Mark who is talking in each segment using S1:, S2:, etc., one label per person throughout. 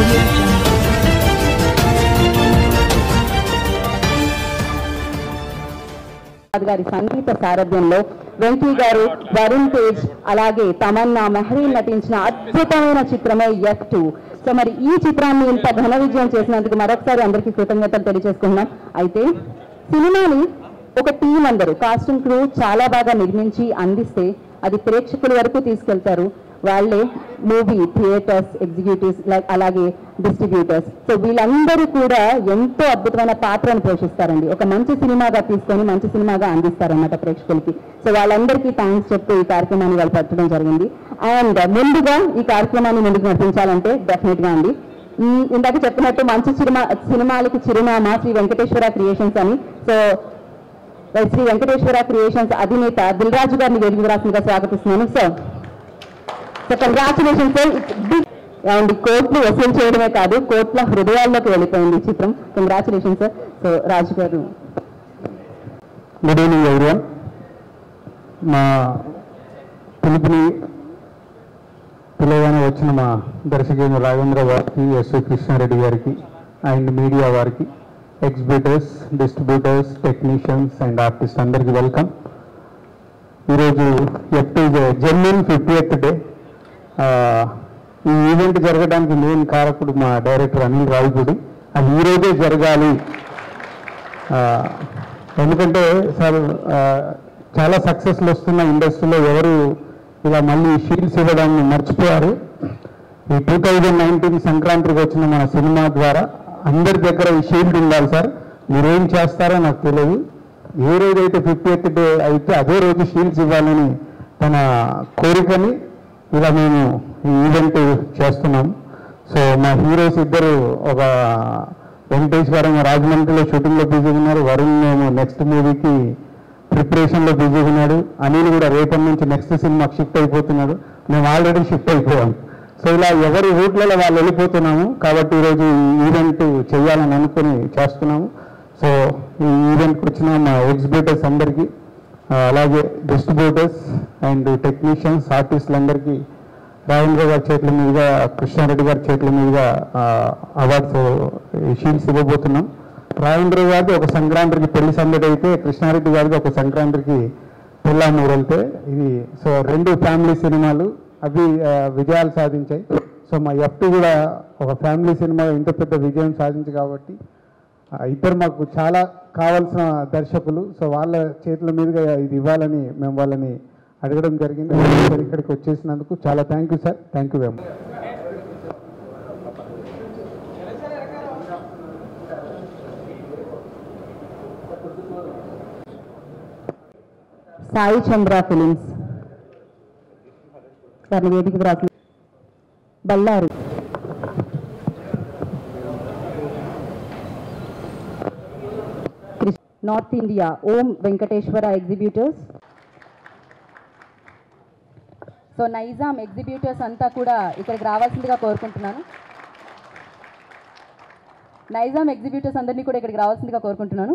S1: audio jungle.
S2: Prasad గారి సంగీత సారథ్యంలో వెంకీ గారు వరుణ్ తేజ్ అలాగే తమన్నా మెహరీన్ నటించిన అద్భుతమైన చిత్రమే ఎఫ్ టూ సో మరి ఈ చిత్రాన్ని ఇంత ఘన విజయం చేసినందుకు మరొకసారి అందరికీ కృతజ్ఞతలు తెలియజేసుకుంటున్నాం అయితే సినిమాని ఒక టీం అందరూ కాస్టింగ్ క్రూ చాలా బాగా నిర్మించి అందిస్తే అది ప్రేక్షకుల వరకు తీసుకెళ్తారు వాళ్ళే మూవీ థియేటర్స్ ఎగ్జిక్యూటివ్స్ అలాగే డిస్ట్రిబ్యూటర్స్ సో వీళ్ళందరూ కూడా ఎంతో అద్భుతమైన పాత్రను పోషిస్తారండి ఒక మంచి సినిమాగా తీసుకొని మంచి సినిమాగా అందిస్తారన్నమాట ప్రేక్షకులకి సో వాళ్ళందరికీ థ్యాంక్స్ చెప్తూ ఈ కార్యక్రమాన్ని వాళ్ళు పెట్టడం జరిగింది అండ్ ముందుగా ఈ కార్యక్రమాన్ని ముందుకు నడిపించాలంటే డెఫినెట్ గా అండి ఈ ఇందాక చెప్పినట్టు మంచి సినిమా సినిమాలకి చిరునామా శ్రీ వెంకటేశ్వర క్రియేషన్స్ అని సో శ్రీ వెంకటేశ్వర క్రియేషన్స్ అధినేత దిల్రాజు గారిని వేదిక రాసిందిగా స్వాగతిస్తున్నాను sir so congratulation sir big and కోర్టులు వసూలు చేయడమే కాదు కోర్టుల హృదయాల్లోకి వెళ్ళిపోయింది ఈ చిత్రం కంగ్రాచులేషన్ సార్ సో రాజు గారు
S3: గుడ్ ఈవినింగ్ ఎవరివన్ మా పిలుపుని పిలవగానే వచ్చిన మా దర్శకుడు రాఘవేంద్ర గారికి ఎస్వి కృష్ణారెడ్డి గారికి అండ్ మీడియా వారికి exhibitors distributors technicians and artist అందరికీ వెల్కమ్ ఈరోజు ఎఫ్టీ జెన్యున్ ఫిఫ్టీయత్ డే ఈ ఈవెంట్ జరగడానికి మెయిన్ కారకుడు మా డైరెక్టర్ అనిల్ రావుపూడి అది ఈ రోజే జరగాలి ఆ, ఎందుకంటే సార్ ఆ, చాలా సక్సెస్లు వస్తున్న ఇండస్ట్రీలో ఎవరు ఇలా మళ్ళీ షీల్డ్స్ ఇవ్వడం మర్చిపోయారు ఈ టూ థౌజండ్ నైన్టీన్ సంక్రాంతికి వచ్చిన మన సినిమా ద్వారా అందరి దగ్గర ఈ షీల్డ్ ఉండాలి సార్ మీరేం చేస్తారో నాకు తెలియదు ఏ రోజైతే ఫిఫ్టీ డే అయితే అదే రోజు షీల్డ్స్ ఇవ్వాలని తన కోరికని ఇలా మేము ఈ ఈవెంట్ చేస్తున్నాం సో మా హీరోస్ ఇద్దరు ఒక వెంకటేష్ గారు ఏమో రాజమండ్రిలో షూటింగ్లో బిజీగా ఉన్నారు వరుణ్ ఏమో నెక్స్ట్ మూవీకి ప్రిపరేషన్లో బిజీగా ఉన్నాడు అనిల్ కూడా రేపటి నుంచి నెక్స్ట్ సినిమాకి షిఫ్ట్ అయిపోతున్నాడు మేము ఆల్రెడీ షిఫ్ట్ అయిపోయాం సో ఇలా ఎవరి రూట్లలో వాళ్ళు వెళ్ళిపోతున్నాము కాబట్టి ఈరోజు ఈ ఈవెంట్ చేయాలని అనుకుని చేస్తున్నాము సో ఈ ఈవెంట్కి వచ్చిన మా ఎగ్జిబిటర్స్ అందరికీ ఆ, అలాగే డిస్ట్రిబ్యూటర్స్ అండ్ టెక్నీషియన్స్ ఆర్టిస్టులందరికీ రాజేంద్ర గారి చేతుల మీదుగా కృష్ణారెడ్డి గారి చేతుల మీదుగా అవార్డ్స్ షీల్డ్స్ ఇవ్వబోతున్నాం రాజేంద్ర గారిది ఒక సంక్రాంతికి పెళ్లి సందడి అయితే కృష్ణారెడ్డి గారిది ఒక సంక్రాంతికి పిల్ల మూడలితే ఇది సో రెండు ఫ్యామిలీ సినిమాలు అవి ఆ, విజయాలు సాధించాయి సో మా ఎఫ్టీ కూడా ఒక ఫ్యామిలీ సినిమా ఇంత పెద్ద విజయం సాధించి కాబట్టి ఆ, ఇద్దరు మాకు చాలా కావాల్సిన దర్శకులు సో వాళ్ళ చేతుల మీదుగా ఇది ఇవ్వాలని మేము వాళ్ళని అడగడం జరిగింది సార్ ఇక్కడికి వచ్చేసినందుకు చాలా thank you sir thank you very much
S2: Sai Chandra films వారిని వేదికకు రాసిన Ballari Krishna- north India Om Venkateswara exhibitors so Nizam exhibitors అంతా కూడా ఇక్కడికి రావాల్సిందిగా కోరుకుంటున్నాను నైజాం ఎగ్జిబ్యూటర్స్ అందరినీ కూడా ఇక్కడికి రావాల్సిందిగా కోరుకుంటున్నాను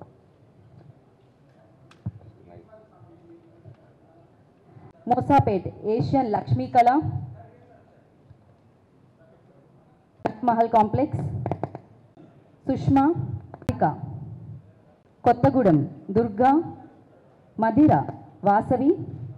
S2: మోసాపేట్ ఏషియన్ లక్ష్మీ కళ మహల్ కాంప్లెక్స్ సుష్మా ఇక కొత్తగూడెం దుర్గా మదిర వాసవి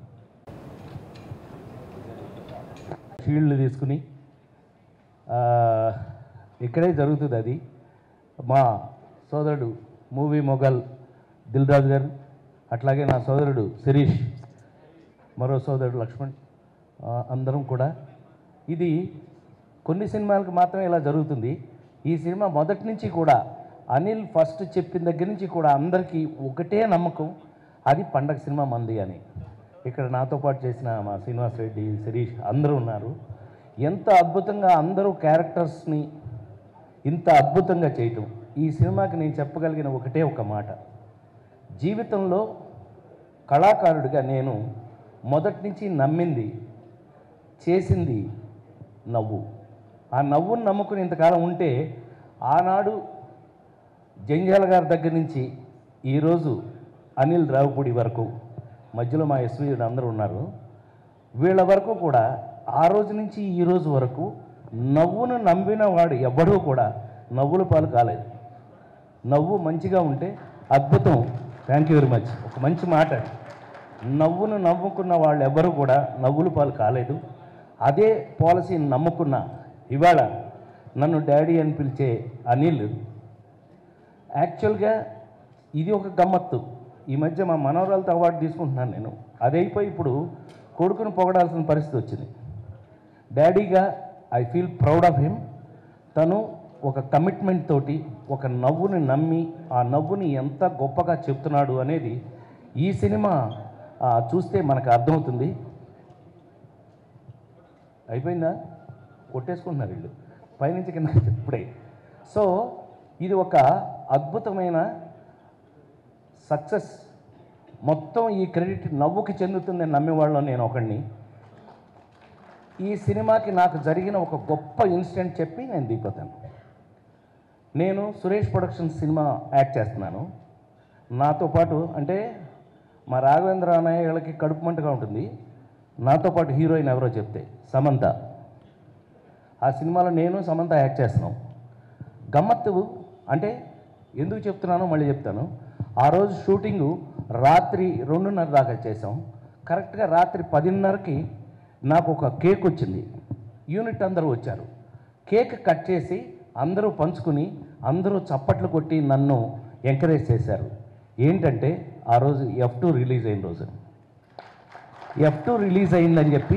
S4: షీల్డ్ తీసుకుని ఆ, ఇక్కడే జరుగుతుంది అది మా సోదరుడు మూవీ మొఘల్ దిల్ రాజు గారు అట్లాగే నా సోదరుడు శిరీష్ మరో సోదరుడు లక్ష్మణ్ ఆ, అందరం కూడా ఇది కొన్ని సినిమాలకు మాత్రమే ఇలా జరుగుతుంది ఈ సినిమా మొదటి నుంచి కూడా అనిల్ ఫస్ట్ చెప్పిన దగ్గర నుంచి కూడా అందరికీ ఒకటే నమ్మకం అది పండగ సినిమా మంది అని ఇక్కడ నాతో పాటు చేసిన మా శ్రీనివాస్ రెడ్డి శిరీష్ అందరూ ఉన్నారు ఎంత అద్భుతంగా అందరూ క్యారెక్టర్స్ని ఇంత అద్భుతంగా చేయటం ఈ సినిమాకి నేను చెప్పగలిగిన ఒకటే ఒక మాట జీవితంలో కళాకారుడిగా నేను మొదటి నుంచి నమ్మింది చేసింది నవ్వు ఆ నవ్వును నమ్ముకుని ఇంతకాలం ఉంటే ఆనాడు జంజాల గారి దగ్గర నుంచి ఈరోజు అనిల్ రావుపూడి వరకు మధ్యలో మా ఎస్వీడు అందరూ ఉన్నారు వీళ్ళ వరకు కూడా ఆ రోజు నుంచి ఈ రోజు వరకు నవ్వును నమ్మిన వాడు ఎవడూ కూడా నవ్వుల పాలు కాలేదు నవ్వు మంచిగా ఉంటే అద్భుతం థ్యాంక్ యూ వెరీ మచ్ ఒక మంచి మాట నవ్వును నవ్వుకున్న వాళ్ళు ఎవరు కూడా నవ్వుల పాలు కాలేదు అదే పాలసీని నమ్ముకున్న ఇవాళ నన్ను డాడీ అని పిలిచే అనిల్ యాక్చువల్గా ఇది ఒక గమ్మత్తు ఈ మధ్య మా మనవరాలతో అవార్డు తీసుకుంటున్నాను నేను అది అయిపోయి ఇప్పుడు కొడుకును పొగడాల్సిన పరిస్థితి వచ్చింది డాడీగా I feel proud of him తను ఒక కమిట్మెంట్ తోటి ఒక నవ్వుని నమ్మి ఆ నవ్వుని ఎంత గొప్పగా చెప్తున్నాడు అనేది ఈ సినిమా ఆ, చూస్తే మనకు అర్థమవుతుంది అయిపోయిందా కొట్టేసుకుంటున్నారు వీళ్ళు పైనుంచి కింద ఇప్పుడే సో ఇది ఒక అద్భుతమైన సక్సెస్ మొత్తం ఈ క్రెడిట్ నవ్వుకి చెందుతుందని నమ్మేవాళ్ళలో నేను ఒకడిని ఈ సినిమాకి నాకు జరిగిన ఒక గొప్ప ఇన్సిడెంట్ చెప్పి నేను దిగిపోతాను నేను సురేష్ ప్రొడక్షన్స్ సినిమా యాక్ట్ చేస్తున్నాను నాతో పాటు అంటే మా రాఘవేంద్ర అన్నయ్య వీళ్ళకి కడుపు మంటగా ఉంటుంది నాతో పాటు హీరోయిన్ ఎవరో చెప్తే సమంత ఆ సినిమాలో నేను సమంత యాక్ట్ చేస్తున్నాం గమ్మత్తు అంటే ఎందుకు చెప్తున్నానో మళ్ళీ చెప్తాను ఆ రోజు షూటింగు రాత్రి రెండున్నర దాకా చేసాం కరెక్ట్గా రాత్రి పదిన్నరకి నాకు ఒక కేక్ వచ్చింది యూనిట్ అందరూ వచ్చారు కేక్ కట్ చేసి అందరూ పంచుకుని అందరూ చప్పట్లు కొట్టి నన్ను ఎంకరేజ్ చేశారు ఏంటంటే ఆ రోజు ఎఫ్ టూ రిలీజ్ అయిన రోజు ఎఫ్ టూ రిలీజ్ అయిందని చెప్పి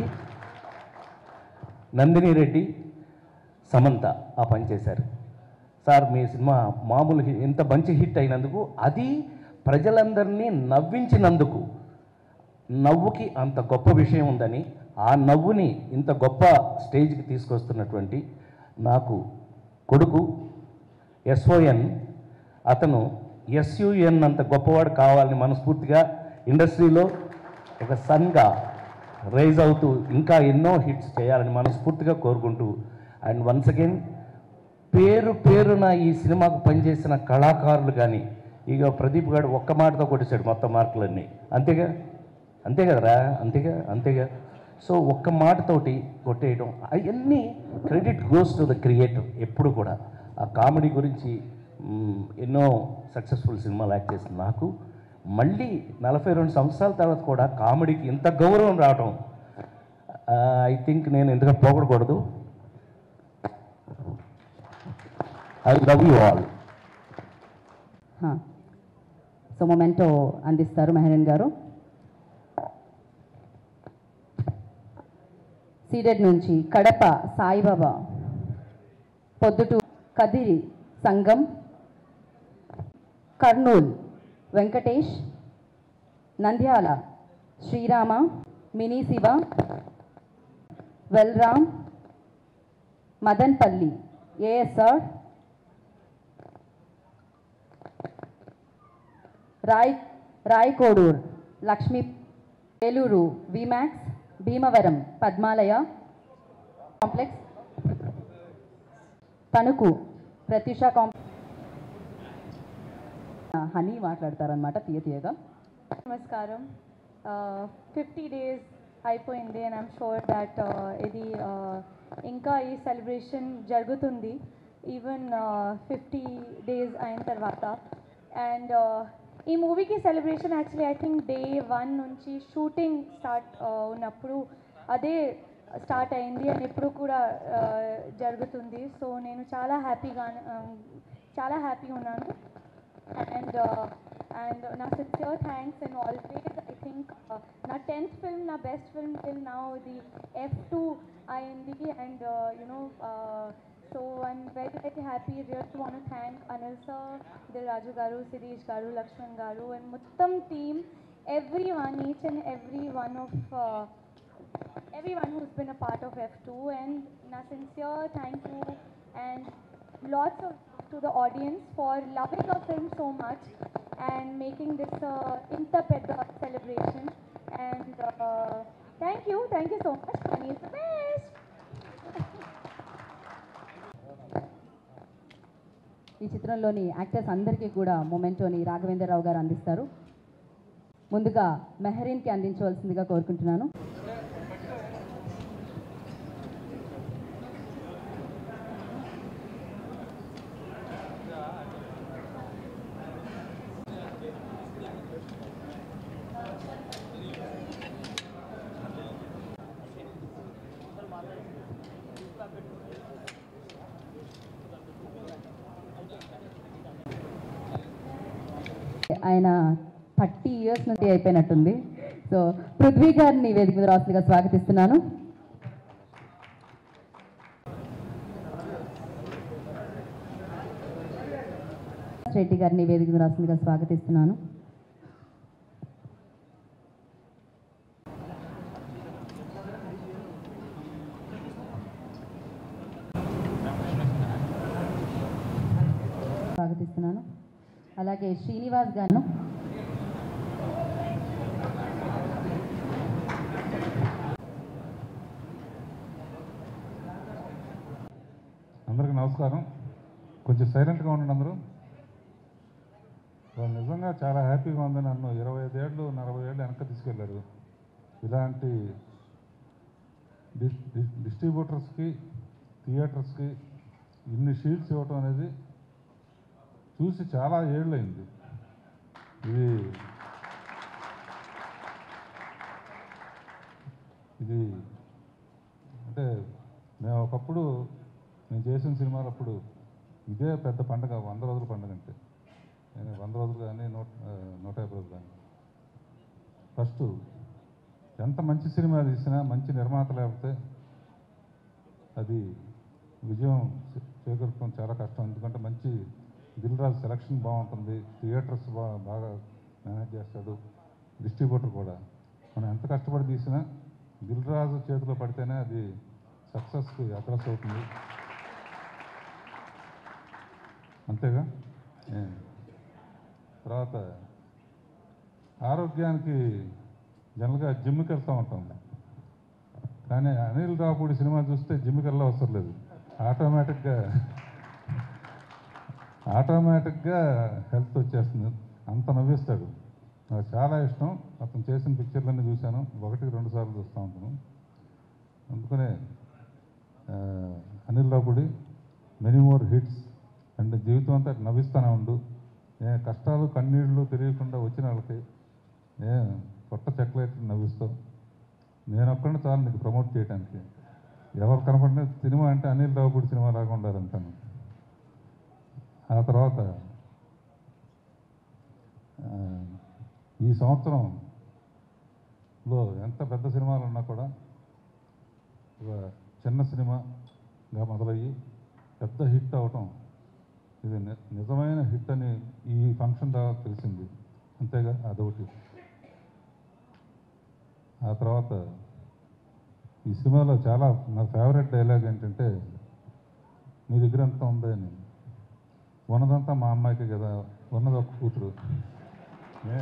S4: నందిని రెడ్డి సమంత ఆ పని చేశారు సార్ మీ సినిమా మామూలు హి- ఇంత మంచి హిట్ అయినందుకు అది ప్రజలందరినీ నవ్వించినందుకు నవ్వుకి అంత గొప్ప విషయం ఉందని ఆ నవ్వుని ఇంత గొప్ప స్టేజ్కి తీసుకొస్తున్నటువంటి నాకు కొడుకు ఎస్ఓఎన్ అతను ఎస్యుఎన్ అంత గొప్పవాడు కావాలని మనస్ఫూర్తిగా ఇండస్ట్రీలో ఒక సన్గా రైజ్ అవుతూ ఇంకా ఎన్నో హిట్స్ చేయాలని మనస్ఫూర్తిగా కోరుకుంటూ అండ్ వన్స్ అగైన్ పేరు పేరున ఈ సినిమాకు పనిచేసిన కళాకారులు కానీ ఇక ప్రదీప్ గారు ఒక్క మాటతో కొట్టేశాడు మొత్తం మార్కులన్నీ అంతేగా అంతే కదరా అంతేగా అంతేగా సో ఒక్క మాటతోటి కొట్టేయడం అవన్నీ credit goes to the creator ఎప్పుడు కూడా ఆ కామెడీ గురించి మ్, ఎన్నో సక్సెస్ఫుల్ సినిమాలు యాక్ట్ చేసిన నాకు మళ్ళీ నలభై రెండు సంవత్సరాల తర్వాత కూడా కామెడీకి ఇంత గౌరవం రావడం ఐ థింక్ నేను ఎందుకంటే పోగొడకూడదు I love you all
S2: so memento అందిస్తారు మెహరన్ గారు సీడెడ్ నుంచి కడప సాయిబాబా పొద్దుటూ కదిరి సంగం కర్నూల్ వెంకటేష్ నంద్యాల శ్రీరామ మినీ శివ వెల్రామ్ మదన్పల్లి ఏఎస్ఆర్ రాయ్ రాయకోడూర్ లక్ష్మీ ఏలూరు విమాక్స్ భీమవరం పద్మాలయ కాంప్లెక్స్ తణుకు ప్రత్యూష కాంప్ హనీ మాట్లాడతారనమాట తీయ తీయగా
S1: నమస్కారం ఫిఫ్టీ డేస్ అయిపోయింది అండ్ ఐమ్ షూర్ దట్ ఇది uh, ఇంకా ఈ సెలబ్రేషన్ జరుగుతుంది ఈవెన్ ఫిఫ్టీ డేస్ అయిన తర్వాత అండ్ ఈ మూవీకి celebration actually I think day one నుంచి షూటింగ్ స్టార్ట్ ఉన్నప్పుడు అదే స్టార్ట్ అయింది అండ్ ఇప్పుడు కూడా uh, జరుగుతుంది సో నేను చాలా హ్యాపీగా చాలా హ్యాపీగా ఉన్నాను and uh, and నా sincere thanks and always I think uh, నా tenth film నా best film till now the F2 అయింది and uh, you know uh, so I'm very very happy really want to thank Anil sir Dil Raju garu Siddhesh garu Lakshman garu and మొత్తం team everyone each and every one of uh, everyone who's been a part of F2 and na sincere thank you and lots of to the audience for loving our film so much and making this uh, inta pedda celebration and uh, thank you thank you so much Honey is the best
S2: ఈ చిత్రంలోని actors అందరికీ కూడా మొమెంటోని రాఘవేంద్రరావు గారు అందిస్తారు ముందుగా మెహరీన్కి అందించవలసిందిగా కోరుకుంటున్నాను ఆయన thirty years నుండి అయిపోయినట్టుంది సో పృథ్వీ గారిని వేదిక మీద రాసులుగా స్వాగతిస్తున్నాను రెడ్డి గారిని వేదిక మీద రాసులుగా స్వాగతిస్తున్నాను స్వాగతిస్తున్నాను అలాగే శ్రీనివాస్ గారు
S5: అందరికీ నమస్కారం కొంచెం సైలెంట్గా ఉండండి అందరూ వాళ్ళు నిజంగా చాలా హ్యాపీగా ఉంది నన్ను ఇరవై ఐదేళ్ళు నలభై ఏళ్ళు వెనక తీసుకెళ్ళారు ఇలాంటి డిస్ డిస్- డిస్ట్రిబ్యూటర్స్కి థియేటర్స్కి ఇన్ని షీట్స్ ఇవ్వటం అనేది చూసి చాలా ఏళ్ళు అయింది ఇది ఇది అంటే మేము ఒకప్పుడు నేను చేసిన సినిమాలు అప్పుడు ఇదే పెద్ద పండగ వంద రోజుల పండగ అంటే నేను వంద రోజులు కానీ నూట ఆ, నూట యాభై రోజులు కానీ ఫస్ట్ ఎంత మంచి సినిమా తీసినా మంచి నిర్మాత లేకపోతే అది విజయం చే- చేకూర్చడం చాలా కష్టం ఎందుకంటే మంచి దిల్ రాజు సెలక్షన్ బాగుంటుంది థియేటర్స్ బా బాగా మేనేజ్ చేస్తాడు డిస్ట్రిబ్యూటర్ కూడా మనం ఎంత కష్టపడి తీసినా దిల్ రాజు చేతిలో పడితేనే అది సక్సెస్కి అడ్రస్ అవుతుంది అంతేగా ఏ. తర్వాత ఆరోగ్యానికి జనరల్గా జిమ్కి వెళ్తూ ఉంటాం కానీ అనిల్ రావుపూడి సినిమా చూస్తే జిమ్కి వెళ్ళ అవసరం లేదు ఆటోమేటిక్గా ఆటోమేటిక్గా హెల్త్ వచ్చేస్తుంది అంత నవ్విస్తాడు నాకు చాలా ఇష్టం అతను చేసిన పిక్చర్లన్నీ చూశాను ఒకటికి రెండు సార్లు చూస్తూ ఉంటాను అందుకనే ఆ, Anil Ravipudi many more hits and జీవితం అంతా నవ్విస్తూనే ఉండు ఏ కష్టాలు కన్నీళ్ళు తెలియకుండా వచ్చిన వాళ్ళకి ఏ కొత్త చెక్కలేట్ నవ్విస్తావు నేను ఒక్కడిని చాలు నీకు ప్రమోట్ చేయడానికి ఎవరు కనపడిన సినిమా అంటే అనిల్ రావుపూడి సినిమా లాగా ఉండాలంటాను ఆ తర్వాత ఆ, ఈ సంవత్సరంలో ఎంత పెద్ద సినిమాలు ఉన్నా కూడా ఒక చిన్న సినిమాగా మొదలయ్యి పెద్ద హిట్ అవటం ఇది ని- నిజమైన హిట్ అని ఈ ఫంక్షన్ ద్వారా తెలిసింది అంతేగా అదొకటి ఆ తర్వాత ఈ సినిమాలో చాలా నా ఫేవరెట్ డైలాగ్ ఏంటంటే మీ దగ్గర ఎంత ఉంది అని ఉన్నదంతా మా అమ్మాయికి కదా ఉన్నది ఒక కూతురు ఏ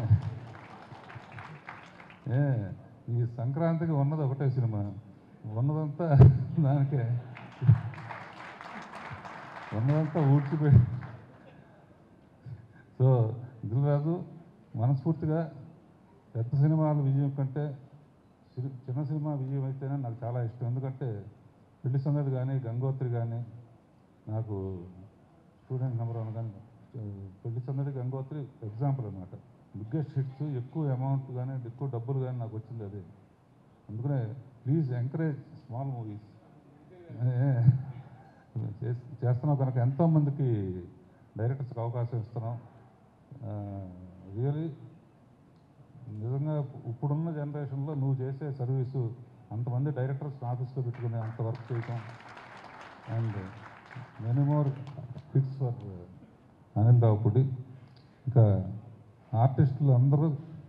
S5: ఏ ఈ సంక్రాంతికి ఉన్నది ఒకటే సినిమా ఉన్నదంతా దానికే ఉన్నదంతా ఊడ్చిపోయి సో దిల్రాజు మనస్ఫూర్తిగా పెద్ద సినిమాల విజయం కంటే సి- చిన్న సినిమా విజయం అయితేనే నాకు చాలా ఇష్టం ఎందుకంటే పెళ్లి సందడి కానీ గంగోత్రి కానీ నాకు స్టూడెంట్ నెంబర్ వన్ కానీ ఆ, పెళ్లి సందడి గంగోత్రి ఎగ్జాంపుల్ అనమాట బిగ్గెస్ట్ హిట్స్ ఎక్కువ అమౌంట్ కానీ ఎక్కువ డబ్బులు కానీ నాకు వచ్చింది అదే అందుకనే ప్లీజ్ ఎంకరేజ్ స్మాల్ మూవీస్ చేస్తున్నాం కనుక ఎంతోమందికి డైరెక్టర్స్కి అవకాశం ఇస్తున్నాం రియలీ నిజంగా ఇప్పుడున్న జనరేషన్లో నువ్వు చేసే సర్వీసు అంతమంది డైరెక్టర్స్ ఆఫీస్లో పెట్టుకుని అంత వర్క్ చేయటం and many more fix for Anil Ravipudi ఇంకా ఆర్టిస్టులు అందరూ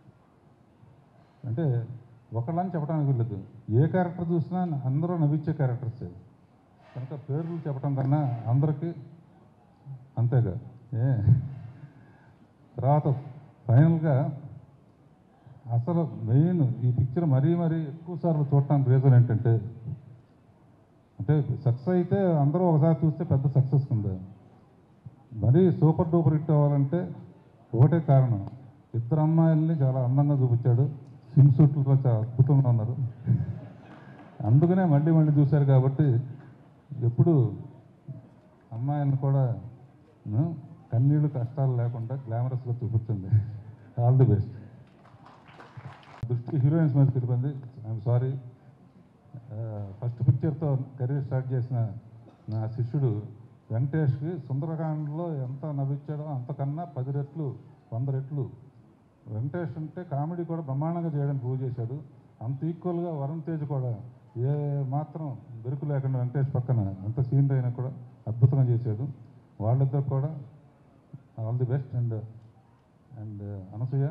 S5: అంటే ఒకళ్ళని చెప్పడానికి వెళ్ళదు ఏ క్యారెక్టర్ చూసినా అందరూ నవ్వించే క్యారెక్టర్సే కనుక పేర్లు చెప్పడం కన్నా అందరికీ అంతేగా ఏ తర్వాత ఫైనల్గా అసలు మెయిన్ ఈ పిక్చర్ మరీ మరీ ఎక్కువ సార్లు చూడటానికి రీజన్ ఏంటంటే అంటే సక్సెస్ అయితే అందరూ ఒకసారి చూస్తే పెద్ద సక్సెస్ ఉంది మరీ సూపర్ డూపర్ హిట్ అవ్వాలంటే ఒకటే కారణం ఇద్దరు అమ్మాయిల్ని చాలా అందంగా చూపించాడు స్విమ్ సూట్లతో చాలా అద్భుతంగా ఉన్నారు అందుకనే మళ్ళీ మళ్ళీ చూశారు కాబట్టి ఎప్పుడు అమ్మాయిలను కూడా ను, కన్నీళ్ళు కష్టాలు లేకుండా గ్లామరస్గా చూపించండి ఆల్ ది బెస్ట్ దృష్టి హీరోయిన్స్ మీద తిరిగింది ఐఎమ్ సారీ ఫస్ట్ పిక్చర్తో కెరీర్ స్టార్ట్ చేసిన నా శిష్యుడు వెంకటేష్కి సుందరకాండలో ఎంత నవ్వించాడో అంతకన్నా పది రెట్లు వంద రెట్లు వెంకటేష్ అంటే కామెడీ కూడా బ్రహ్మాండంగా చేయడానికి ప్రూవ్ చేశాడు అంత ఈక్వల్గా వరుణ్ తేజ్ కూడా ఏ మాత్రం బెరుకు లేకుండా వెంకటేష్ పక్కన ఎంత సీన్ అయినా కూడా అద్భుతంగా చేశాడు వాళ్ళిద్దరు కూడా all the best and and Anasuya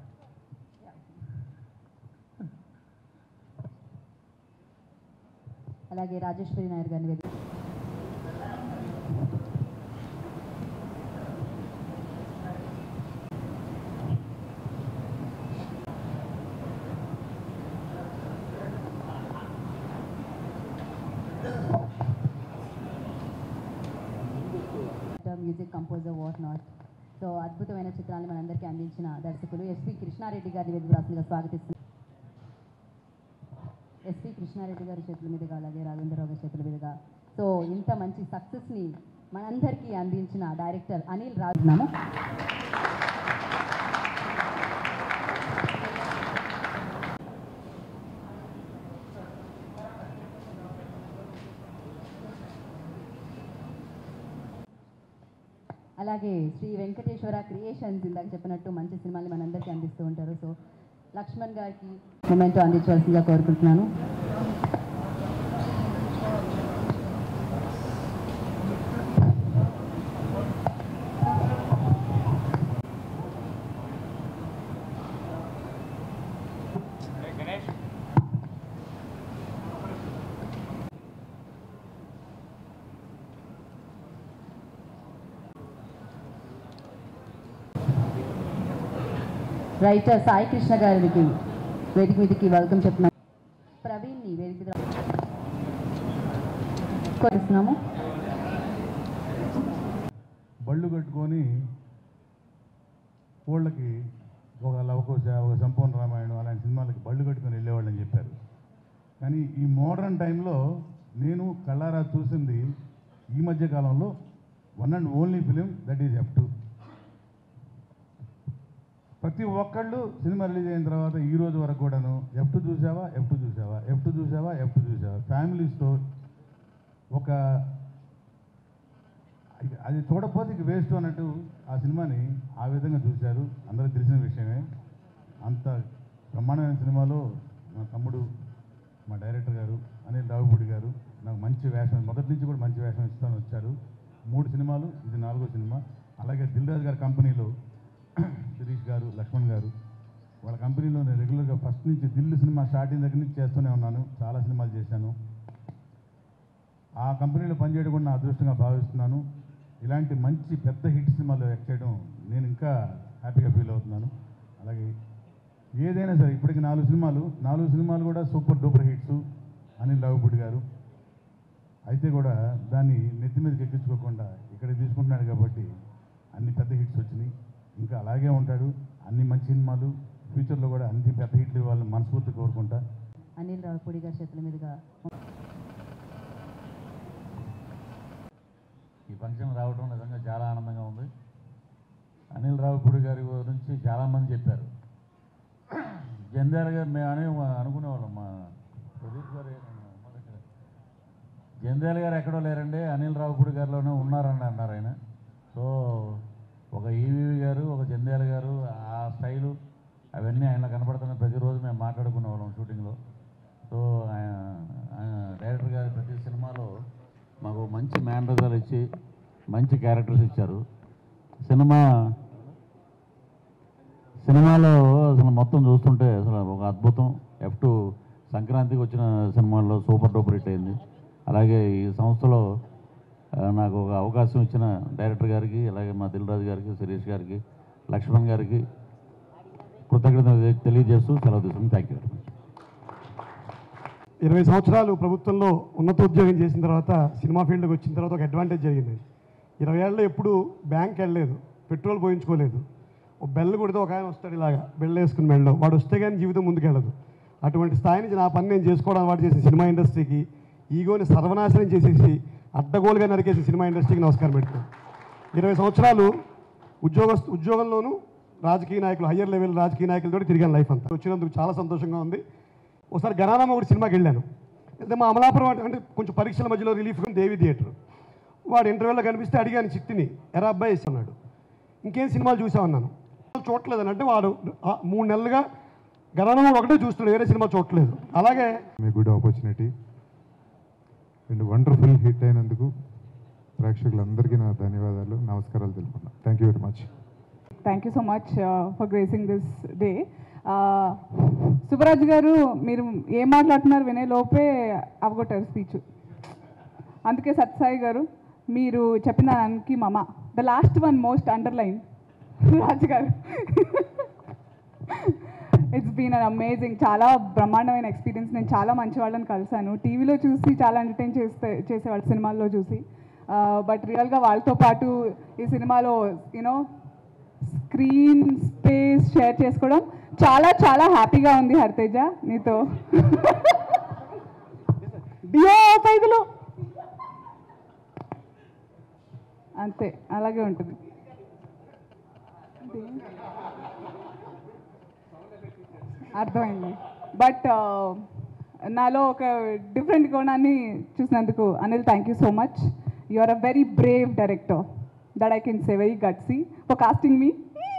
S2: అలాగే రాజేశ్వరి నాయర్ గారిని వేదిక music composer what not so అద్భుతమైన చిత్రాన్ని మనందరికీ అందించిన దర్శకులు ఎస్పి కృష్ణారెడ్డి గారిని వేదిక రాసులుగా స్వాగతిస్తున్నారు ఎస్పి కృష్ణారెడ్డి గారి చేతుల మీదుగా అలాగే రాఘవేంద్రరావు గారి చేతుల మీదుగా సో ఇంత మంచి సక్సెస్ని మనందరికీ అందించిన డైరెక్టర్ అనిల్ రాజునాము అలాగే శ్రీ వెంకటేశ్వర క్రియేషన్స్ ఇందాక చెప్పినట్టు మంచి సినిమాని మనందరికీ అందిస్తూ ఉంటారు సో లక్ష్మణ్ గారికి మూమెంట్ అందించవలసిందిగా కోరుకుంటున్నాను రైటర్ సాయి కృష్ణ గారికి వేదిక మీదకి వెల్కమ్ చెప్తున్నాము ప్రవీణ్ని వేదిక మీద కోరుస్తున్నాము
S5: బళ్ళు కట్టుకొని ఊళ్ళకి ఒక లవకుశ ఒక సంపూర్ణ రామాయణం అలాంటి సినిమాలకి బళ్ళు కట్టుకొని వెళ్ళేవాళ్ళని చెప్పారు కానీ ఈ మోడర్న్ టైంలో నేను కళ్ళారా చూసింది ఈ మధ్య కాలంలో one and only film that is F two ప్రతి ఒక్కళ్ళు సినిమా రిలీజ్ అయిన తర్వాత ఈ రోజు వరకు కూడాను ఎఫ్ టూ చూసావా ఎఫ్ టూ చూసావా ఎఫ్ టూ చూసావా ఎఫ్ టూ చూసావా ఫ్యామిలీస్తో ఒక ఇక అది చూడకపోతే ఇక వేస్ట్ అన్నట్టు ఆ సినిమాని ఆ విధంగా చూశారు అందరికీ తెలిసిన విషయమే అంత బ్రహ్మాండమైన సినిమాలో మా తమ్ముడు మా డైరెక్టర్ గారు అనిల్ రావుపూడి గారు నాకు మంచి వేషం మొదటి నుంచి కూడా మంచి వేషం ఇస్తాను వచ్చారు మూడు సినిమాలు ఇది నాలుగో సినిమా అలాగే దిల్ రాజు గారి కంపెనీలో శిరీష్ గారు లక్ష్మణ్ గారు వాళ్ళ కంపెనీలో నేను రెగ్యులర్గా ఫస్ట్ నుంచి దిల్లు సినిమా స్టార్టింగ్ దగ్గర నుంచి చేస్తూనే ఉన్నాను చాలా సినిమాలు చేశాను ఆ కంపెనీలో పనిచేయడం కూడా నా అదృష్టంగా భావిస్తున్నాను ఇలాంటి మంచి పెద్ద హిట్ సినిమాలు యాక్ట్ చేయడం నేను ఇంకా హ్యాపీగా ఫీల్ అవుతున్నాను అలాగే ఏదైనా సరే ఇప్పటికి నాలుగు సినిమాలు నాలుగు సినిమాలు కూడా super duper hits Anil Ravipudi గారు అయితే కూడా దాన్ని నెత్తి మీదకి ఎక్కించుకోకుండా ఇక్కడ తీసుకుంటున్నాడు కాబట్టి అన్ని పెద్ద హిట్స్ వచ్చినాయి ఇంకా అలాగే ఉంటాడు అన్ని మంచి సినిమాలు ఫ్యూచర్లో కూడా అన్ని పెద్ద హిట్లు ఇవ్వాలని మనస్ఫూర్తి కోరుకుంటా
S2: అనిల్ రావుపూడి గారి చేతుల మీదుగా
S6: ఈ ఫంక్షన్ రావడం నిజంగా చాలా ఆనందంగా ఉంది అనిల్ రావుపూడి గారి గురించి చాలామంది చెప్పారు జంధ్యాల గారు మేము అనే అనుకునేవాళ్ళం మా ప్రదీప్ గారు ఉన్నారు ఇక్కడ. జంధ్యాల గారు ఎక్కడో లేరండి అనిల్ రావుపూడి గారిలోనే ఉన్నారని అన్నారు ఆయన సో ఒక ఈవీవి గారు ఒక జంధ్యాల గారు ఆ స్టైలు అవన్నీ ఆయన కనపడుతున్న ప్రతిరోజు మేము మాట్లాడుకునేవాళ్ళం షూటింగ్లో సో ఆయన ఆయన డైరెక్టర్ గారి ప్రతి సినిమాలో మాకు మంచి మేనరిజాలు ఇచ్చి మంచి క్యారెక్టర్స్ ఇచ్చారు సినిమా సినిమాలో అసలు మొత్తం చూస్తుంటే అసలు ఒక అద్భుతం ఎఫ్ టూ సంక్రాంతికి వచ్చిన సినిమాల్లో సూపర్ డూపర్ హిట్ అయింది అలాగే ఈ సంస్థలో ఆ, నాకు ఒక అవకాశం ఇచ్చిన డైరెక్టర్ గారికి అలాగే మా దిల్రాజు గారికి సురేష్ గారికి లక్ష్మణ్ గారికి కృతజ్ఞతలు తెలియజేస్తూ సెలవు తీసుకుని థ్యాంక్ యూ వెరీ మచ్
S7: ఇరవై సంవత్సరాలు ప్రభుత్వంలో ఉన్నతోద్యోగం చేసిన తర్వాత సినిమా ఫీల్డ్కి వచ్చిన తర్వాత ఒక అడ్వాంటేజ్ జరిగింది ఇరవై ఏళ్ళలో ఎప్పుడు బ్యాంక్ వెళ్ళలేదు పెట్రోల్ పోయించుకోలేదు ఓ బెల్ కొడితే ఒక ఆయన వస్తాడు ఇలాగా బెల్ వేసుకుని మెళ్ళలో వాడు వస్తే కానీ జీవితం ముందుకెళ్ళదు అటువంటి స్థాయి నుంచి నా పని నేను చేసుకోవడం అలవాటు చేసిన సినిమా ఇండస్ట్రీకి ఈగోని సర్వనాశనం చేసేసి అడ్డగోలుగా నరికేసి సినిమా ఇండస్ట్రీకి నమస్కారం పెట్టుకున్నాను ఇరవై సంవత్సరాలు ఉద్యోగ ఉద్యోగంలోనూ రాజకీయ నాయకులు హయ్యర్ లెవెల్ రాజకీయ నాయకులతో తిరిగాను లైఫ్ అంతా వచ్చినందుకు చాలా సంతోషంగా ఉంది ఒకసారి గణానామ ఒకటి సినిమాకి వెళ్ళాను అయితే మా అమలాపురం అంటే- అంటే కొంచెం పరీక్షల మధ్యలో రిలీఫ్ దేవి థియేటర్ వాడు ఇంటర్వ్యూలో కనిపిస్తే అడిగాను చిట్టిని ఎరా అబ్బాయి వేసి అన్నాడు ఇంకేం సినిమాలు చూసామన్నాను మాత్రం చూడట్లేదని అంటే వాడు ఆ మూడు నెలలుగా గణనం ఒకటే చూస్తున్నాడు వేరే సినిమా చూడట్లేదు అలాగే
S5: మీ good opportunity and wonderful hit అయినందుకు ప్రేక్షకులందరికీ నా ధన్యవాదాలు నమస్కారాలు తెలుపుకున్నాను thank you very much
S8: thank you so much for gracing this day Subbaraju గారు మీరు ఏం మాట్లాడుతున్నారు వినే లోపే అవగొట్టారు స్పీచ్ అందుకే సత్సాయి గారు మీరు చెప్పిన దానికి మమ the last one most underline Raju గారు ఇట్స్ బీన్ అన్ అమేజింగ్ చాలా బ్రహ్మాండమైన ఎక్స్పీరియన్స్ నేను చాలా మంచి వాళ్ళని కలిశాను టీవీలో చూసి చాలా ఎంటర్టైన్ చేస్తే చేసేవాళ్ళు సినిమాల్లో చూసి బట్ రియల్గా వాళ్ళతో పాటు ఈ సినిమాలో యూనో స్క్రీన్ స్పేస్ షేర్ చేసుకోవడం చాలా చాలా హ్యాపీగా ఉంది హరితేజ నీతో డియో ఐదులో అంతే అలాగే ఉంటుంది అర్థమైంది బట్ నాలో ఒక డిఫరెంట్ కోణాన్ని చూసినందుకు Anil thank you so much you are a very brave director that I can say very gutsy for casting మీ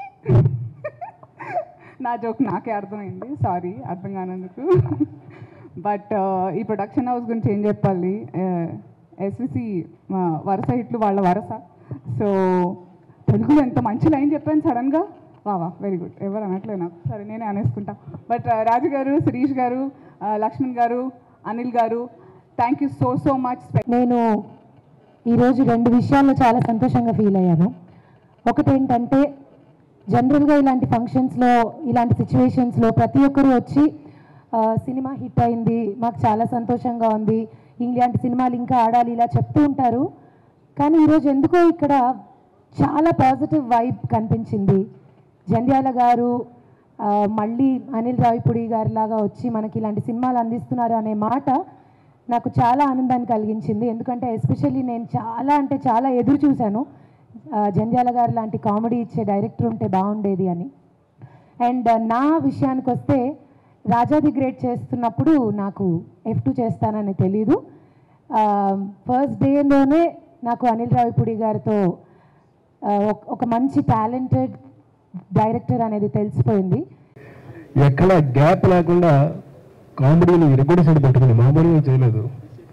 S8: నా జోక్ నాకే అర్థమైంది సారీ అర్థం కానందుకు బట్ ఈ ప్రొడక్షన్ హౌస్ గురించి ఏం చెప్పాలి ఎస్విసి వరుస హిట్లు వాళ్ళ వరస సో తెలుగులో ఎంత మంచి లైన్ చెప్పాను సడన్గా వావా వెరీ గుడ్ ఎవరు అనట్లే నాకు సరే నేనే అనేసుకుంటా బట్ రాజు గారు శిరీష్ గారు uh, లక్ష్మణ్ గారు అనిల్ గారు thank you so so much
S9: నేను ఈరోజు రెండు విషయాల్లో చాలా సంతోషంగా ఫీల్ అయ్యాను ఒకటి ఏంటంటే జనరల్గా ఇలాంటి ఫంక్షన్స్లో ఇలాంటి సిచ్యువేషన్స్లో ప్రతి ఒక్కరూ వచ్చి ఆ, సినిమా హిట్ అయింది మాకు చాలా సంతోషంగా ఉంది ఇలాంటి సినిమాలు ఇంకా ఆడాలి ఇలా చెప్తూ ఉంటారు కానీ ఈరోజు ఎందుకో ఇక్కడ చాలా పాజిటివ్ వైబ్ కనిపించింది జంధ్యాల గారు ఆ, మళ్ళీ అనిల్ రావిపూడి గారి లాగా వచ్చి మనకి ఇలాంటి సినిమాలు అందిస్తున్నారు అనే మాట నాకు చాలా ఆనందాన్ని కలిగించింది ఎందుకంటే ఎస్పెషల్లీ నేను చాలా అంటే చాలా ఎదురు చూశాను ఆ, జంధ్యాల గారు లాంటి కామెడీ ఇచ్చే డైరెక్టర్ ఉంటే బాగుండేది అని అండ్ నా విషయానికి వస్తే రాజాది గ్రేట్ చేస్తున్నప్పుడు నాకు ఎఫ్ టూ చేస్తానని తెలీదు ఫస్ట్ డేలోనే నాకు అనిల్ రావిపూడి గారితో ఆ, ఒక- ఒక మంచి టాలెంటెడ్ డైరెక్టర్ అనేది తెలిసిపోయింది
S10: ఎక్కడ గ్యాప్ లేకుండా కామెడీని రికార్డ్ సైడ్ పెట్టుకుని మామూలుగా చేయలేదు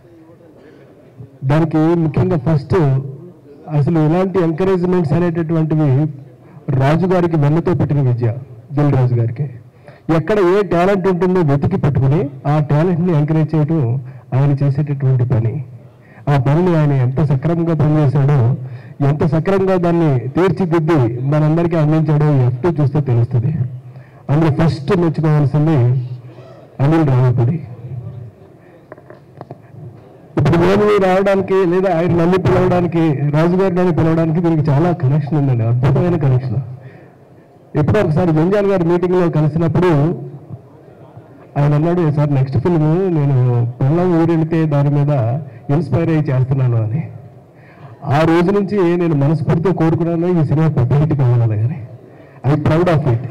S10: దానికి ముఖ్యంగా ఫస్ట్ అసలు ఇలాంటి ఎంకరేజ్మెంట్స్ అనేటటువంటివి రాజు గారికి వెన్నతో పెట్టిన విద్య దిల్ రాజు గారికి ఎక్కడ ఏ టాలెంట్ ఉంటుందో వెతికి పట్టుకుని ఆ టాలెంట్ని ఎంకరేజ్ చేయడం ఆయన చేసేటటువంటి పని ఆ పనిని ఆయన ఎంత సక్రమంగా పనిచేశాడో ఎంత సక్రమంగా దాన్ని తీర్చిదిద్ది మనందరికీ అందించాడో ఎఫ్ చూస్తే తెలుస్తుంది అందులో ఫస్ట్ మెచ్చుకోవాల్సింది అనిల్ రావిపూడి ఇప్పుడు నేను రావడానికి లేదా ఆయన నన్ను పిలవడానికి రాజుగారి నన్ను పిలవడానికి దీనికి చాలా కనెక్షన్ ఉందండి అద్భుతమైన కనెక్షన్ ఎప్పుడో ఒకసారి జంజాల్ గారి మీటింగ్లో కలిసినప్పుడు ఆయన అన్నాడు సార్ నెక్స్ట్ ఫిల్మ్ నేను పొలం ఊరెళ్తే దాని మీద ఇన్స్పైర్ అయ్యి చేస్తున్నాను అని ఆ రోజు నుంచి నేను మనస్ఫూర్తిగా కోరుకున్నాను ఈ సినిమా పెద్ద హిట్ కావాలని కానీ I proud of it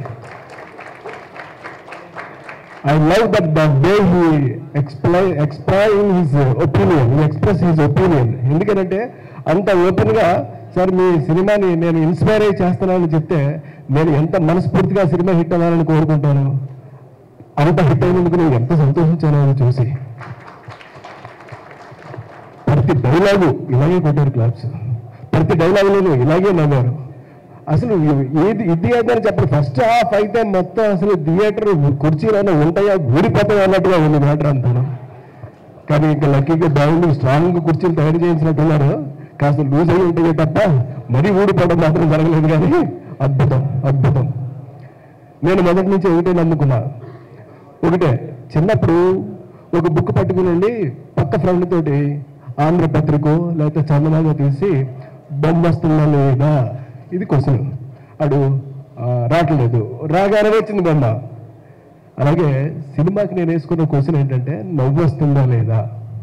S10: I love that the way he expla explain his opinion express his opinion ఎందుకంటే అంత ఓపెన్గా సార్ మీ సినిమాని నేను ఇన్స్పైర్ అయ్యి చేస్తున్నానని చెప్తే నేను ఎంత మనస్ఫూర్తిగా సినిమా హిట్ అవ్వాలని కోరుకుంటాను అంత హిట్ అయినందుకు నేను ఎంత సంతోషించాను అని చూసి ప్రతి డైలాగు ఇలాగే కొట్టారు క్లాప్స్ ప్రతి డైలాగులోనూ ఇలాగే నవ్వారు అసలు ఏది ఇది అని చెప్పండి ఫస్ట్ హాఫ్ అయితే మొత్తం అసలు థియేటర్ కుర్చీలు ఉంటాయా ఊడిపోతాయి అన్నట్టుగా ఉంది మ్యాటర్ అంతాను కానీ ఇంకా లక్కీగా బాగుంది స్ట్రాంగ్ కుర్చీలు తయారు చేయించినట్టున్నారు కాస్త లూజ్ అయి ఉంటాయి తప్ప మరీ ఊడిపోవడం మాత్రం జరగలేదు కానీ అద్భుతం అద్భుతం నేను మొదటి నుంచి ఒకటే నమ్ముకున్నా ఒకటే చిన్నప్పుడు ఒక బుక్ పట్టుకుని వెళ్ళి పక్క ఫ్రెండ్ తోటి ఆంధ్రపత్రికో లేకపోతే చందనాగా తీసి బొమ్మ వస్తుందా లేదా ఇది క్వశ్చన్ అడు ఆ, రావట్లేదు రాగానే వచ్చింది బొమ్మ అలాగే సినిమాకి నేను వేసుకున్న క్వశ్చన్ ఏంటంటే నవ్వు వస్తుందా లేదా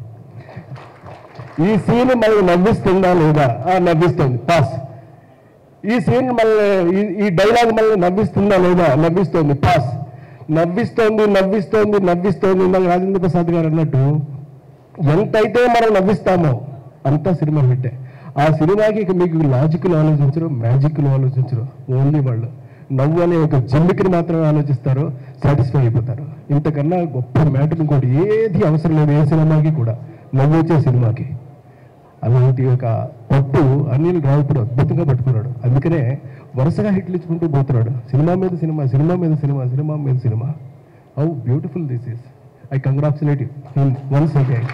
S10: ఈ సీన్ మళ్ళీ నవ్విస్తుందా లేదా ఆ, నవ్విస్తుంది పాస్ ఈ సీన్ మళ్ళీ ఈ- ఈ డైలాగ్ మళ్ళీ నవ్విస్తుందా లేదా నవ్విస్తోంది పాస్ నవ్విస్తోంది నవ్విస్తోంది నవ్విస్తోంది ఇందాక రాజేంద్ర ప్రసాద్ గారు అన్నట్టు ఎంతైతే మనం నవ్విస్తామో అంత సినిమా హిట్టే ఆ సినిమాకి ఇక మీకు లాజిక్లు ఆలోచించరు మ్యాజిక్లు ఆలోచించరు ఓన్లీ వాళ్ళు నవ్వు అనే ఒక జిమ్మికిని మాత్రమే ఆలోచిస్తారో సాటిస్ఫై అయిపోతారు ఇంతకన్నా గొప్ప మ్యాటర్ ఇంకోటి ఏది అవసరం లేదు ఏ సినిమాకి కూడా నవ్వు వచ్చే సినిమాకి అలాంటి ఒక పట్టు అనిల్ రావుపూడి అద్భుతంగా పట్టుకున్నాడు అందుకనే వరుసగా హిట్లు ఇచ్చుకుంటూ పోతున్నాడు సినిమా మీద సినిమా సినిమా మీద సినిమా సినిమా మీద cinema how beautiful this is I congratulate him once again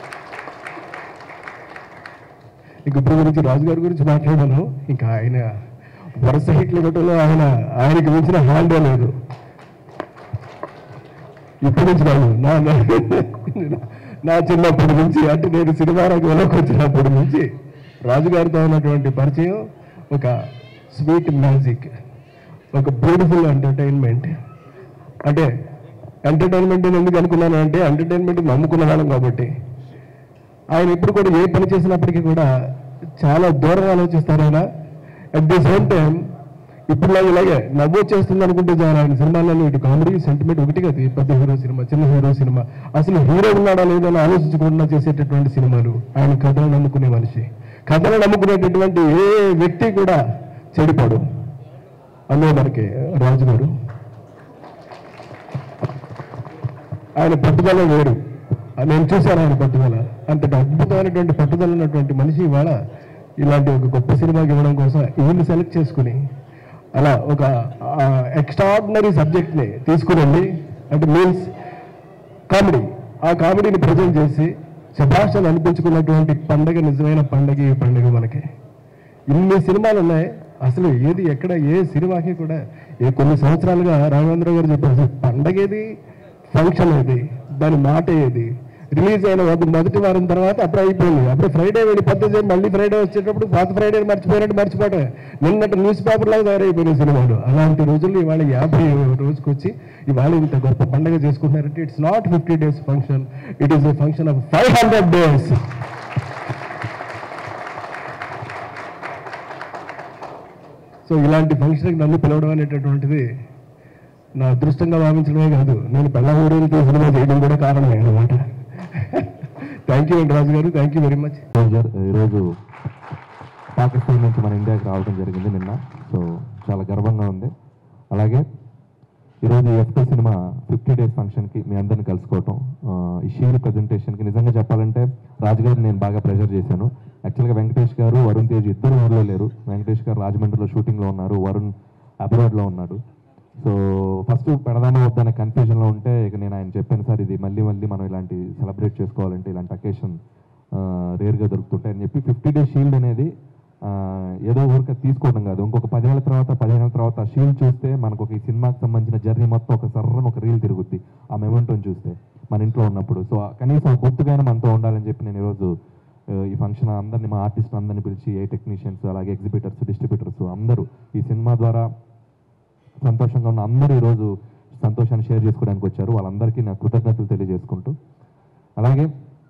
S10: ఇంక ఇప్పుడు గురించి రాజు గారి గురించి మాట్లాడాను ఇంకా ఆయన వరుస హిట్లు కొట్టలో ఆయన ఆయనకి మించిన హ్యాండ్ లేదు ఇప్పటి నుంచి కాదు నా నా- నా చిన్నప్పటి నుంచి అంటే నేను సినిమా రంగంలోకి వచ్చినప్పటి నుంచి రాజుగారితో ఉన్నటువంటి పరిచయం ఒక స్వీట్ మ్యాజిక్ ఒక బ్యూటిఫుల్ ఎంటర్టైన్మెంట్ అంటే ఎంటర్టైన్మెంట్ ఎందుకు అనుకున్నాను అంటే ఎంటర్టైన్మెంట్ నమ్ముకున్న వాళ్ళం కాబట్టి ఆయన ఇప్పుడు కూడా ఏ పని చేసినప్పటికీ కూడా చాలా దూరం ఆలోచిస్తారు ఆయన అట్ ది సేమ్ టైం ఇప్పుడు ఇలాగే నవ్వు వచ్చేస్తుంది అనుకుంటే చాలు ఆయన సినిమాలలో ఇటు కామెడీ సెంటిమెంట్ ఒకటి కదా ఈ పెద్ద హీరో సినిమా చిన్న హీరో సినిమా అసలు హీరో ఉన్నాడా లేదో అని ఆలోచించకుండా చేసేటటువంటి సినిమాలు ఆయన కథలు నమ్ముకునే మనిషి కథలు నమ్ముకునేటటువంటి ఏ వ్యక్తి కూడా చెడిపోడు అందులో మనకి రాజు గారు ఆయన పట్టుదల వేరు నేను చూశాను ఆయన పట్టుదల అంతటి అద్భుతమైనటువంటి పట్టుదల ఉన్నటువంటి మనిషి ఇవాళ ఇలాంటి ఒక గొప్ప సినిమాకి ఇవ్వడం కోసం ఈయన్ని సెలెక్ట్ చేసుకుని అలా ఒక ఎక్స్ట్రాడినరీ సబ్జెక్ట్ని తీసుకురండి అంటే మీన్స్ కామెడీ ఆ కామెడీని ప్రజెంట్ చేసి శభాషలు అనిపించుకున్నటువంటి పండగ నిజమైన పండగ ఈ పండగ మనకి ఇన్ని సినిమాలు ఉన్నాయి అసలు ఏది ఎక్కడ ఏ సినిమాకి కూడా ఏ కొన్ని సంవత్సరాలుగా రాఘవేంద్ర గారు చెప్పారు అసలు పండగ ఏది ఫంక్షన్ ఏది దాని మాట ఏది రిలీజ్ అయిన ఒక మొదటి వారం తర్వాత అప్పుడు అయిపోయింది అప్పుడు ఫ్రైడే వెళ్ళి పద్ధతి మళ్ళీ ఫ్రైడే వచ్చేటప్పుడు పాత ఫ్రైడే మర్చిపోయినట్టు మర్చిపోవటం నిన్నటి న్యూస్ పేపర్ లాగా తయారైపోయినాయి సినిమాలు అలాంటి రోజుల్లో ఇవాళ యాభై రోజుకి వచ్చి ఇవాళ ఇంత గొప్ప పండుగ చేసుకుంటున్నారంటే it's not fifty days function it is a function of five hundred days so ఇలాంటి ఫంక్షన్కి నన్ను పిలవడం అనేటటువంటిది నా అదృష్టంగా భావించడమే కాదు నేను పెళ్ళగూడెలతో సినిమా చేయడం కూడా కారణమే అనమాట థ్యాంక్ యూ రాజు గారు thank you very much
S11: Roger ఈరోజు పాకిస్తాన్ నుంచి మన ఇండియాకి రావడం జరిగింది నిన్న సో చాలా గర్వంగా ఉంది అలాగే ఈరోజు ఎఫ్టీ సినిమా ఫిఫ్టీ డేస్ ఫంక్షన్కి మీ అందరిని కలుసుకోవటం ఆ, ఈ షీల్ ప్రజెంటేషన్కి నిజంగా చెప్పాలంటే రాజుగారు నేను బాగా ప్రెషర్ చేశాను యాక్చువల్గా వెంకటేష్ గారు వరుణ్ తేజ్ ఇద్దరు ఊర్లో లేరు వెంకటేష్ గారు రాజమండ్రిలో షూటింగ్లో ఉన్నారు వరుణ్ అబ్రాడ్లో ఉన్నాడు సో ఫస్ట్ పెడదామా వద్దనే కన్ఫ్యూజన్లో ఉంటే ఇక నేను ఆయన చెప్పాను సార్ ఇది మళ్ళీ మళ్ళీ మనం ఇలాంటి సెలబ్రేట్ చేసుకోవాలంటే ఇలాంటి అకేషన్ రేర్గా దొరుకుతుంటాయి అని చెప్పి ఫిఫ్టీ డేస్ షీల్డ్ అనేది ఆ, ఏదో ఊరికే తీసుకోవడం కాదు ఇంకొక పదేళ్ల తర్వాత పదిహేను తర్వాత షీల్డ్ చూస్తే మనకు ఒక ఈ సినిమాకి సంబంధించిన జర్నీ మొత్తం ఒక సర్రని ఒక రీల్ తిరుగుద్ది ఆ మెమెంటోని చూస్తే మన ఇంట్లో ఉన్నప్పుడు సో కనీసం ఆ గుర్తుగానే మనతో ఉండాలని చెప్పి నేను ఈరోజు ఆ, ఈ ఫంక్షన్ అందరిని మా ఆర్టిస్ట్ అందరిని పిలిచి ఏ టెక్నీషియన్స్ అలాగే ఎగ్జిబిటర్స్ డిస్ట్రిబ్యూటర్స్ అందరూ ఈ సినిమా ద్వారా సంతోషంగా ఉన్న అందరూ ఈరోజు సంతోషాన్ని షేర్ చేసుకోవడానికి వచ్చారు వాళ్ళందరికీ నా కృతజ్ఞతలు తెలియజేసుకుంటూ అలాగే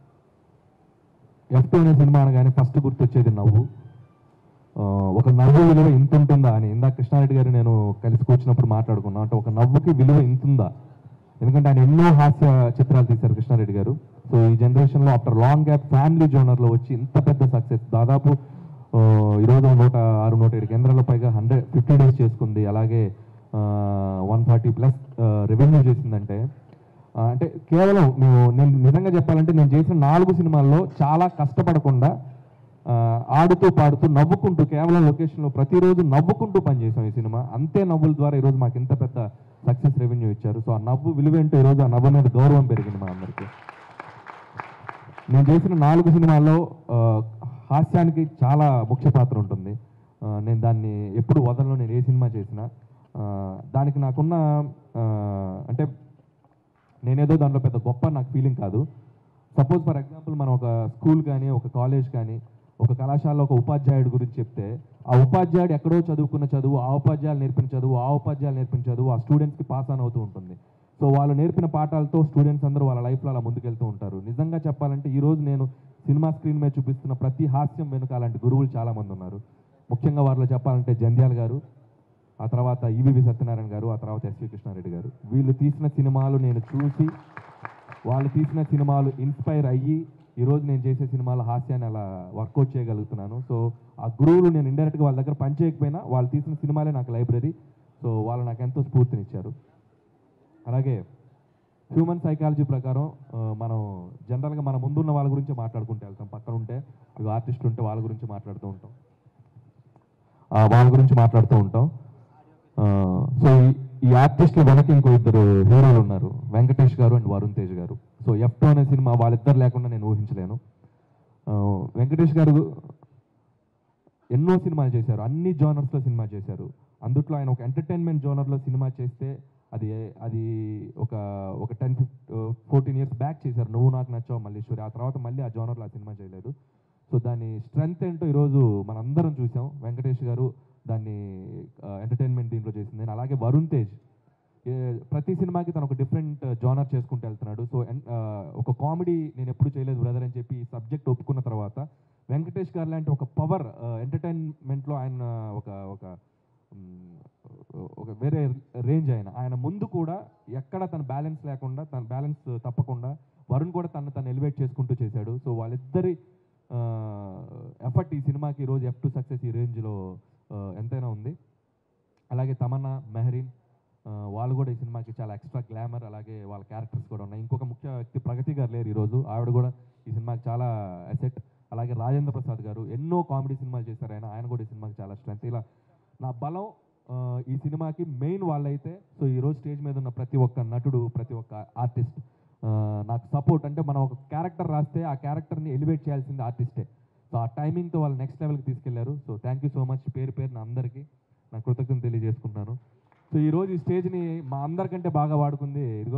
S11: ఎఫ్ అనే సినిమా అనగానే ఫస్ట్ గుర్తొచ్చేది నవ్వు ఆ, ఒక నవ్వు విలువ ఇంత ఉంటుందా అని ఇందాక కృష్ణారెడ్డి గారు నేను కలిసి కూర్చున్నప్పుడు మాట్లాడుకున్నాం అంటే ఒక నవ్వుకి విలువ ఇంత ఉందా ఎందుకంటే ఆయన ఎన్నో హాస్య చిత్రాలు తీశారు కృష్ణారెడ్డి గారు సో ఈ జనరేషన్లో ఆఫ్టర్ లాంగ్ గ్యాప్ ఫ్యామిలీ జోనర్లో వచ్చి ఇంత పెద్ద సక్సెస్ దాదాపు ఆ, ఈరోజు నూట ఆరు నూట ఏడు కేంద్రాల పైగా హండ్రెడ్ ఫిఫ్టీ డేస్ చేసుకుంది అలాగే వన్ ఫార్టీ ప్లస్ రెవెన్యూ చేసిందంటే ఆ, అంటే కేవలం మేము నేను నిజంగా చెప్పాలంటే నేను చేసిన నాలుగు సినిమాల్లో చాలా కష్టపడకుండా ఆ, ఆడుతూ పాడుతూ నవ్వుకుంటూ కేవలం లొకేషన్లో ప్రతిరోజు నవ్వుకుంటూ పనిచేసాం ఈ సినిమా అంతే నవ్వుల ద్వారా ఈరోజు మాకు ఇంత పెద్ద సక్సెస్ రెవెన్యూ ఇచ్చారు సో ఆ నవ్వు విలువ ఏంటో ఈరోజు ఆ నవ్వు మీద గౌరవం పెరిగింది మా అందరికీ నేను చేసిన నాలుగు సినిమాల్లో ఆ, హాస్యానికి చాలా ముఖ్య పాత్ర ఉంటుంది ఆ, నేను దాన్ని ఎప్పుడు వదలను నేను ఏ సినిమా చేసినా ఆ, దానికి నాకున్న ఆ, అంటే నేనేదో దాంట్లో పెద్ద గొప్ప నాకు ఫీలింగ్ కాదు సపోజ్ ఫర్ ఎగ్జాంపుల్ మనం ఒక స్కూల్ కానీ ఒక కాలేజ్ కానీ ఒక కళాశాలలో ఒక ఉపాధ్యాయుడి గురించి చెప్తే ఆ ఉపాధ్యాయుడు ఎక్కడో చదువుకున్న చదువు ఆ ఉపాధ్యాయులు నేర్పిన చదువు ఆ ఉపాధ్యాయులు నేర్పిన చదువు ఆ స్టూడెంట్స్కి పాస్ ఆన్ అవుతూ ఉంటుంది సో వాళ్ళు నేర్పిన పాఠాలతో స్టూడెంట్స్ అందరూ వాళ్ళ లైఫ్లో అలా ముందుకెళ్తూ ఉంటారు నిజంగా చెప్పాలంటే ఈ రోజు నేను సినిమా స్క్రీన్ మీద చూపిస్తున్న ప్రతి హాస్యం వెనుక అలాంటి గురువులు చాలామంది ఉన్నారు ముఖ్యంగా వారిలో చెప్పాలంటే జంధ్యాల గారు ఆ తర్వాత ఈవివి సత్యనారాయణ గారు ఆ తర్వాత ఎస్వి కృష్ణారెడ్డి గారు వీళ్ళు తీసిన సినిమాలు నేను చూసి వాళ్ళు తీసిన సినిమాలు ఇన్స్పైర్ అయ్యి ఈరోజు నేను చేసే సినిమాల హాస్యాన్ని అలా వర్కౌట్ చేయగలుగుతున్నాను సో ఆ గురువులు నేను ఇండైరెక్ట్గా వాళ్ళ దగ్గర పనిచేయకపోయినా వాళ్ళు తీసిన సినిమాలే నాకు లైబ్రరీ సో వాళ్ళు నాకు ఎంతో స్ఫూర్తినిచ్చారు అలాగే హ్యూమన్ సైకాలజీ ప్రకారం ఆ, మనం జనరల్గా మన ముందున్న వాళ్ళ గురించి మాట్లాడుకుంటూ వెళ్తాం పక్కన ఉంటే ఇక ఆర్టిస్ట్ ఉంటే వాళ్ళ గురించి మాట్లాడుతూ ఉంటాం ఆ, వాళ్ళ గురించి మాట్లాడుతూ ఉంటాం ఆ, సో ఈ- ఈ ఆర్టిస్టులు వెనక ఇంకో ఇద్దరు హీరోలు ఉన్నారు వెంకటేష్ గారు అండ్ వరుణ్ తేజ్ గారు సో ఎఫ్ టూ అనే సినిమా వాళ్ళిద్దరు లేకుండా నేను ఊహించలేను ఆ, వెంకటేష్ గారు ఎన్నో సినిమాలు చేశారు అన్ని జోనర్స్లో సినిమా చేశారు అందుట్లో ఆయన ఒక ఎంటర్టైన్మెంట్ జోనర్లో సినిమా చేస్తే అది అది ఒక ఒక ten fif fourteen years back చేశారు నువ్వు నాకు నచ్చావు మల్లీశ్వరి ఆ తర్వాత మళ్ళీ ఆ జోనర్లో ఆ సినిమా చేయలేదు సో దాని స్ట్రెంగ్త్ ఏంటో ఈరోజు మనందరం చూసాం వెంకటేష్ గారు దాన్ని ఎంటర్టైన్మెంట్ దీంట్లో చేసింది And అలాగే వరుణ్ తేజ్ ఏ- ప్రతి సినిమాకి తను ఒక డిఫరెంట్ జోనర్ చేసుకుంటూ వెళ్తున్నాడు సో ఒక కామెడీ నేను ఎప్పుడు చేయలేదు బ్రదర్ అని చెప్పి ఈ సబ్జెక్ట్ ఒప్పుకున్న తర్వాత వెంకటేష్ గారు లాంటి ఒక పవర్ ఎంటర్టైన్మెంట్లో ఆయన ఒక ఒక మ్, ఒక వేరే రేంజ్ ఆయన ఆయన ముందు కూడా ఎక్కడ తన బ్యాలెన్స్ లేకుండా తన బ్యాలెన్స్ తప్పకుండా వరుణ్ కూడా తను తను ఎలివేట్ చేసుకుంటూ చేశాడు సో వాళ్ళిద్దరి ఎఫర్ట్ ఈ సినిమాకి ఈరోజు ఎఫ్ టు సక్సెస్ ఈ రేంజ్లో ఎంతైనా ఉంది అలాగే తమన్నా మెహరీన్ ఆ, వాళ్ళు కూడా ఈ సినిమాకి చాలా ఎక్స్ట్రా గ్లామర్ అలాగే వాళ్ళ క్యారెక్టర్స్ కూడా ఉన్నాయి ఇంకొక ముఖ్య వ్యక్తి ప్రగతి గారు లేరు ఈరోజు ఆవిడ కూడా ఈ సినిమాకి చాలా అసెట్ అలాగే రాజేంద్ర ప్రసాద్ గారు ఎన్నో కామెడీ సినిమాలు చేశారు ఆయన ఆయన కూడా ఈ సినిమాకి చాలా స్ట్రెంత్ ఇలా నా బలం ఆ, ఈ సినిమాకి మెయిన్ వాళ్ళైతే సో ఈ రోజు స్టేజ్ మీద ఉన్న ప్రతి ఒక్క నటుడు ప్రతి ఒక్క ఆర్టిస్ట్ నాకు సపోర్ట్ అంటే మనం ఒక క్యారెక్టర్ రాస్తే ఆ క్యారెక్టర్ని ఎలివేట్ చేయాల్సింది ఆర్టిస్టే సో ఆ టైమింగ్తో వాళ్ళు నెక్స్ట్ లెవెల్కి తీసుకెళ్లారు so thank you so much పేరు పేరు నా అందరికీ నా కృతజ్ఞత తెలియజేసుకుంటున్నాను సో ఈరోజు ఈ స్టేజ్ని మా అందరికంటే బాగా వాడుకుంది ఇదిగో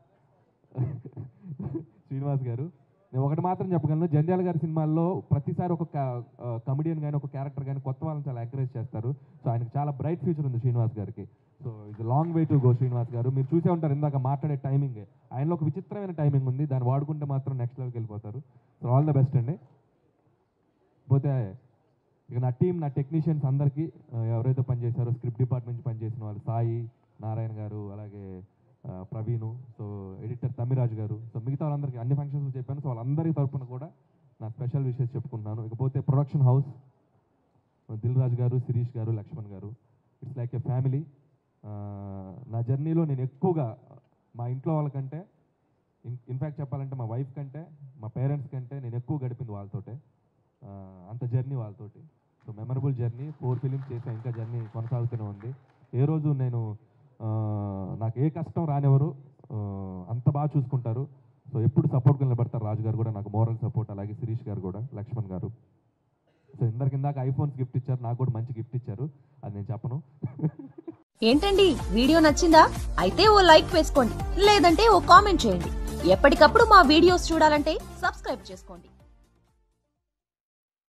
S11: శ్రీనివాస్ గారు నేను ఒకటి మాత్రం చెప్పగలను జంధ్యాల గారి సినిమాల్లో ప్రతిసారి ఒక కమెడియన్ కానీ ఒక క్యారెక్టర్ కానీ కొత్త వాళ్ళని చాలా ఎంకరేజ్ చేస్తారు సో ఆయనకు చాలా బ్రైట్ ఫ్యూచర్ ఉంది శ్రీనివాస్ గారికి సో ఇది long way to go Srinivas గారు మీరు చూసే ఉంటారు ఇందాక మాట్లాడే టైమింగ్ ఆయనలో ఒక విచిత్రమైన టైమింగ్ ఉంది దాన్ని వాడుకుంటే మాత్రం నెక్స్ట్ లెవెల్కి వెళ్ళిపోతారు సో ఆల్ ద బెస్ట్ అండి పోతే ఇక నా టీం నా టెక్నీషియన్స్ అందరికీ ఆ, ఎవరైతే పనిచేశారో స్క్రిప్ట్ డిపార్ట్మెంట్ నుంచి పనిచేసిన వాళ్ళు సాయి నారాయణ గారు అలాగే ఆ, ప్రవీణు సో ఎడిటర్ తమిరాజ్ గారు సో మిగతా వాళ్ళందరికీ అన్ని ఫంక్షన్స్ చెప్పాను సో వాళ్ళందరి తరపున కూడా నా స్పెషల్ విషయస్ చెప్పుకుంటున్నాను ఇకపోతే ప్రొడక్షన్ హౌస్ దిల్ రాజు గారు శిరీష్ గారు లక్ష్మణ్ గారు ఇట్స్ లైక్ ఏ ఫ్యామిలీ నా జర్నీలో నేను ఎక్కువగా మా ఇంట్లో వాళ్ళకంటే ఇన్ఫ్యాక్ట్ చెప్పాలంటే మా వైఫ్ కంటే మా పేరెంట్స్ కంటే నేను ఎక్కువ గడిపింది వాళ్ళతోటే ఆ, అంత జర్నీ వాళ్ళతోటి so memorable journey four films చేసా ఇంకా జర్నీ కొనసాగుతూనే ఉంది ఏ రోజు నేను ఆ, నాకు ఏ కష్టం రానివ్వరు ఆ, అంత బాగా చూసుకుంటారు సో ఎప్పుడు సపోర్ట్గా నిలబడతారు రాజు గారు కూడా నాకు మోరల్ సపోర్ట్ అలాగే శిరీష్ గారు కూడా లక్ష్మణ్ గారు సో ఇందరికి ఇందాక ఐఫోన్స్ గిఫ్ట్ ఇచ్చారు నాకు కూడా మంచి గిఫ్ట్ ఇచ్చారు అది నేను చెప్పను
S12: ఏంటండి వీడియో నచ్చిందా అయితే ఓ లైక్ వేసుకోండి లేదంటే ఓ కామెంట్ చేయండి ఎప్పటికప్పుడు మా వీడియోస్ చూడాలంటే సబ్స్క్రైబ్ చేసుకోండి